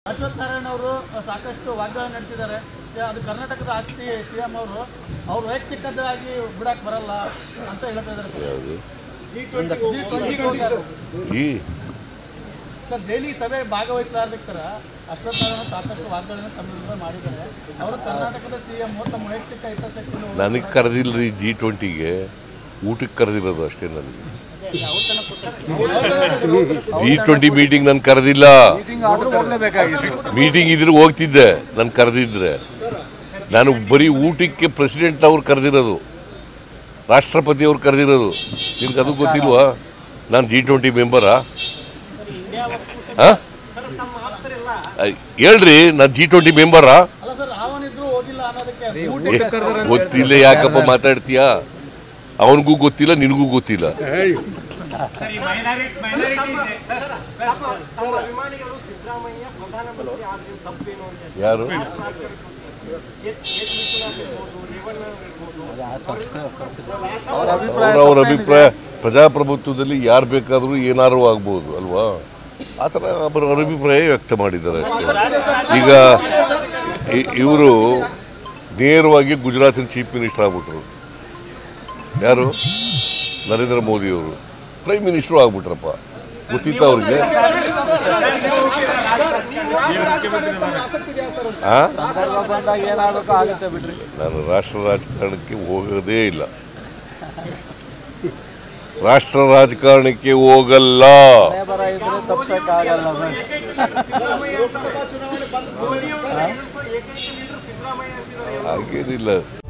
ಅಶ್ವಥ್ ನಾರಾಯಣ ಅವರು ಸಾಕಷ್ಟು ವಾಗ್ದಾನ ನಡೆಸಿದ್ದಾರೆ ಸ- ಅದು ಕರ್ನಾಟಕದ ಆಸ್ತಿ ಸಿ ಎಂ ಅವರು ಅವ್ರು ವೈಯಕ್ತಿಕವಾಗಿ ಬಿಡಕ್ಕೆ ಬರಲ್ಲ ಅಂತ ಹೇಳ್ತಾ ಇದ್ದಾರೆ ಸರ್. ಯಾವುದು G20 ಹೋಗ್ತಾರೆ. ಜಿ ಸರ್ ದೆಹಲಿ ಸಭೆ ಭಾಗವಹಿಸಲಾರ್ದಕ್ಕೆ ಸರ್ ಅಶ್ವಥ್ ನಾರಾಯಣ ಸಾಕಷ್ಟು ವಾಗ್ದಾನ ತಮ್ಮ ವಿರುದ್ಧ ಮಾಡಿದ್ದಾರೆ ಅವರು ಕರ್ನಾಟಕದ ಸಿ ಎಂ ತಮ್ಮ ವೈಯಕ್ತಿಕ ಹಿತಾಸಕ್ತಿಯನ್ನು ನನಗೆ ಕರೆದಿಲ್ಲ ರೀ ಜಿ ಟ್ವೆಂಟಿಗೆ ಊಟಕ್ಕೆ ಕರೆದಿರೋದು ಅಷ್ಟೇ ನನಗೆ ಜಿ ಟ್ವೆಂಟಿ ಮೀಟಿಂಗ್ ನಾನು ಕರೆದಿಲ್ಲ ಮೀಟಿಂಗ್ ಇದ್ರೆ ಹೋಗ್ತಿದ್ದೆ ನಾನು ಕರೆದಿದ್ರೆ ನಾನು ಬರೀ ಊಟಕ್ಕೆ ಪ್ರೆಸಿಡೆಂಟ್ ಅವ್ರು ಕರೆದಿರೋದು ರಾಷ್ಟ್ರಪತಿ ಅವ್ರು ಕರೆದಿರೋದು ನಿಮ್ಗೆ ಅದು ಗೊತ್ತಿಲ್ವಾ ನಾನು ಜಿ ಟ್ವೆಂಟಿ ಮೆಂಬರಾ ಹಾಂ ಹೇಳ್ರಿ ನಾನು ಜಿ ಟ್ವೆಂಟಿ ಮೆಂಬರಾ ಅಲ್ಲ ಸರ್ ಅವನಿದ್ರು ಹೋಗಿಲ್ಲ ಅನ್ನೋದಕ್ಕೆ ಗೊತ್ತಿಲ್ಲ ಯಾಕಪ್ಪ ಮಾತಾಡ್ತೀಯಾ ಅವನಿಗೂ ಗೊತ್ತಿಲ್ಲ ನಿನಗೂ ಗೊತ್ತಿಲ್ಲ ತಮ್ಮ ಅಭಿಮಾನಿಗಳು ಸಿದ್ದರಾಮಯ್ಯ ಪ್ರಧಾನಮಂತ್ರಿ ಆದ್ರೆ ತಪ್ಪೇನು ಅಂತ ಯಾರು ಎಚ್ ಎಚ್ ವಿಶ್ವನಾಥ್ ಇರ್ಬೋದು ರೇವಣ್ಣ ಇರ್ಬೋದು ಅವ್ರ ಅವ್ರ ಅಭಿಪ್ರಾಯ ಪ್ರಜಾಪ್ರಭುತ್ವದಲ್ಲಿ ಯಾರು ಬೇಕಾದರೂ ಏನಾರು ಆಗ್ಬೋದು ಅಲ್ವಾ ಆ ಥರ ಅವರ ಅಭಿಪ್ರಾಯ ವ್ಯಕ್ತ ಮಾಡಿದ್ದಾರೆ ಅಷ್ಟೇ ಈಗ ಇವರು ನೇರವಾಗಿ ಗುಜರಾತಿನ ಚೀಫ್ ಮಿನಿಸ್ಟರ್ ಆಗ್ಬಿಟ್ರು ಯಾರು ನರೇಂದ್ರ ಮೋದಿಯವರು ಪ್ರೈಮ್ ಮಿನಿಸ್ಟ್ರು ಆಗ್ಬಿಟ್ರಪ್ಪ ಗೊತ್ತಿತ್ತ ಅವ್ರಿಗೆ ಆ? ಸಂದರ್ಭ ಬಂದಾಗ ಏನಾಗಬೇಕು ಆಗುತ್ತೆ ಬಿಡ್ರಿ ನಾನು ರಾಷ್ಟ್ರ ರಾಜಕಾರಣಕ್ಕೆ ಹೋಗೋದೇ ಇಲ್ಲ ರಾಷ್ಟ್ರ ರಾಜಕಾರಣಕ್ಕೆ ಹೋಗಲ್ಲ ಮನೆ ಬರ ಇದ್ರೆ ತಪ್ಸಕ್ ಆಗಲ್ಲ ಲೋಕಸಭಾ ಚುನಾವಣೆ ಬಂದ ಏಕೈಕ ಲೀಡರ್ ಸಿದ್ದರಾಮಯ್ಯ ಅಂತಿದ್ದಾರೆ ಹಾಗೇನಿಲ್ಲ